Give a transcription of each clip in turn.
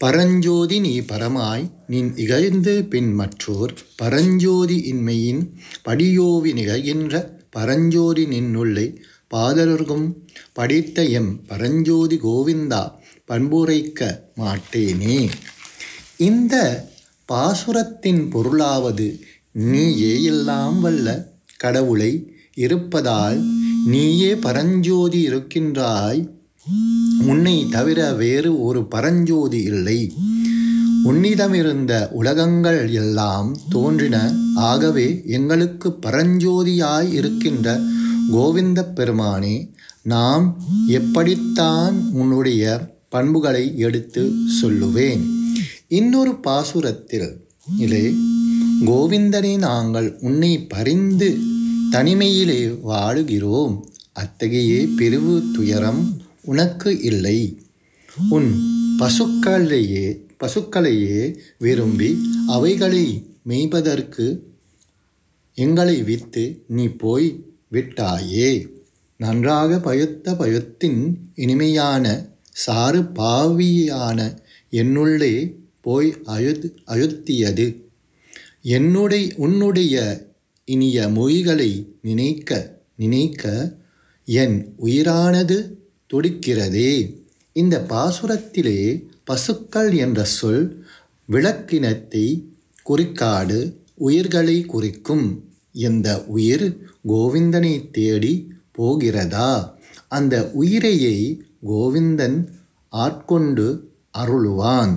பரஞ்சோதி நீ பரமாய் நின் இகழ்ந்து பின் மற்றோர் பரஞ்சோதி இன்மையின் படியோவி நிகழ்கின்ற பரஞ்சோதி நின்னுள்ளே பாதலர்கும் படித்த எம் பரஞ்சோதி கோவிந்தா பண்புரைக்க மாட்டேனே இந்த பாசுரத்தின் பொருளாவது நீயே எல்லாம் வல்ல கடவுளை இருப்பதால் நீயே பரஞ்சோதி இருக்கின்றாய் உன்னை தவிர வேறு ஒரு பரஞ்சோதி இல்லை உன்னிடமிருந்த உலகங்கள் எல்லாம் தோன்றின ஆகவே எங்களுக்கு பரஞ்சோதியாய் இருக்கின்ற கோவிந்த பெருமானே நாம் எப்படித்தான் உன்னுடைய பண்புகளை எடுத்து சொல்லுவேன் இன்னொரு பாசுரத்தில் இலே கோவிந்தனே நாங்கள் உன்னை பரிந்து தனிமையிலே வாழுகிறோம் அத்தகைய பிரிவு துயரம் உனக்கு இல்லை உன் பசுக்களையே பசுக்களையே விரும்பி அவைகளை மேய்ப்பதற்கு எங்களை விட்டு நீ போய் விட்டாயே நன்றாக பயத்த பயத்தின் இனிமையான சாறு பாவியான என்னுள்ளே போய் அழுத் அழுத்தியது என்னுடைய உன்னுடைய இனிய மொழிகளை நினைக்க நினைக்க என் உயிரானது துடிக்கிறதே இந்த பாசுரத்திலே பசுக்கள் என்ற சொல் விளக்கினத்தை குறிக்காடு உயிர்களை குறிக்கும் எந்த உயிர் கோவிந்தனை தேடி போகிறதா அந்த உயிரையை கோவிந்தன் ஆட்கொண்டு அருளுவான்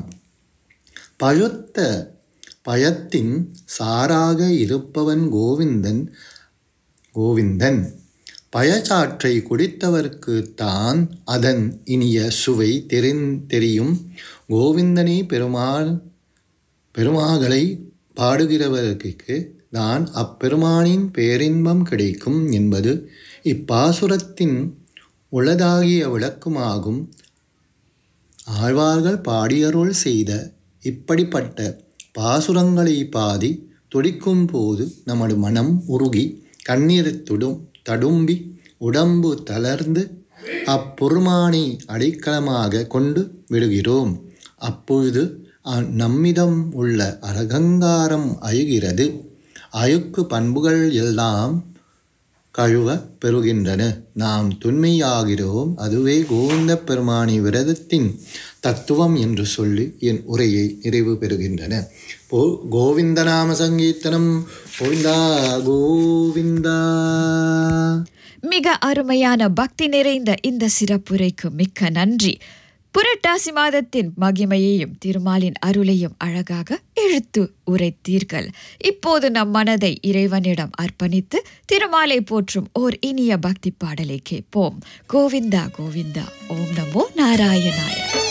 பழுத்த பயத்தின் சாராக இருப்பவன் கோவிந்தன் கோவிந்தன் பயச்சாற்றை குடித்தவர்க்கு தான் அதன் இனிய சுவை தெரிந் தெரியும் கோவிந்தனே பெருமாள் பெருமாகளை பாடுகிறவர்களுக்கு தான் அப்பெருமானின் பேரின்பம் கிடைக்கும் என்பது இப்பாசுரத்தின் உளதாகிய விளக்குமாகும் ஆழ்வார்கள் பாடியருள் செய்த இப்படிப்பட்ட பாசுரங்களை பாதி துடிக்கும் போது நமது மனம் உருகி கண்ணீர் துடும் தடும்பி உடம்பு தளர்ந்து அப்பெருமானை அடைக்கலமாக கொண்டு விடுகிறோம் அப்பொழுது அ- நம்மிடம் உள்ள அரகங்காரம் அழுகிறது அழுக்கு பண்புகள் எல்லாம் கழுவ பெறுகின்றன நாம் துண்மையாகிறோம் அதுவே கோவிந்த பெருமானி விரதத்தின் தத்துவம் என்று சொல்லி என் உரையை நிறைவு பெறுகின்றன போ கோவிந்த நாம சங்கீர்த்தனம் கோவிந்தா கோவிந்தா மிக அருமையான பக்தி நிறைந்த இந்த சிறப்புரைக்கு மிக்க நன்றி புரட்டாசி மாதத்தின் மகிமையையும் திருமாலின் அருளையும் அழகாக எழுத்து உரைத்தீர்கள் இப்போது நம் மனதை இறைவனிடம் அர்ப்பணித்து திருமாலை போற்றும் ஓர் இனிய பக்தி பாடலை கேட்போம் கோவிந்தா கோவிந்தா ஓம் நமோ நாராயணாய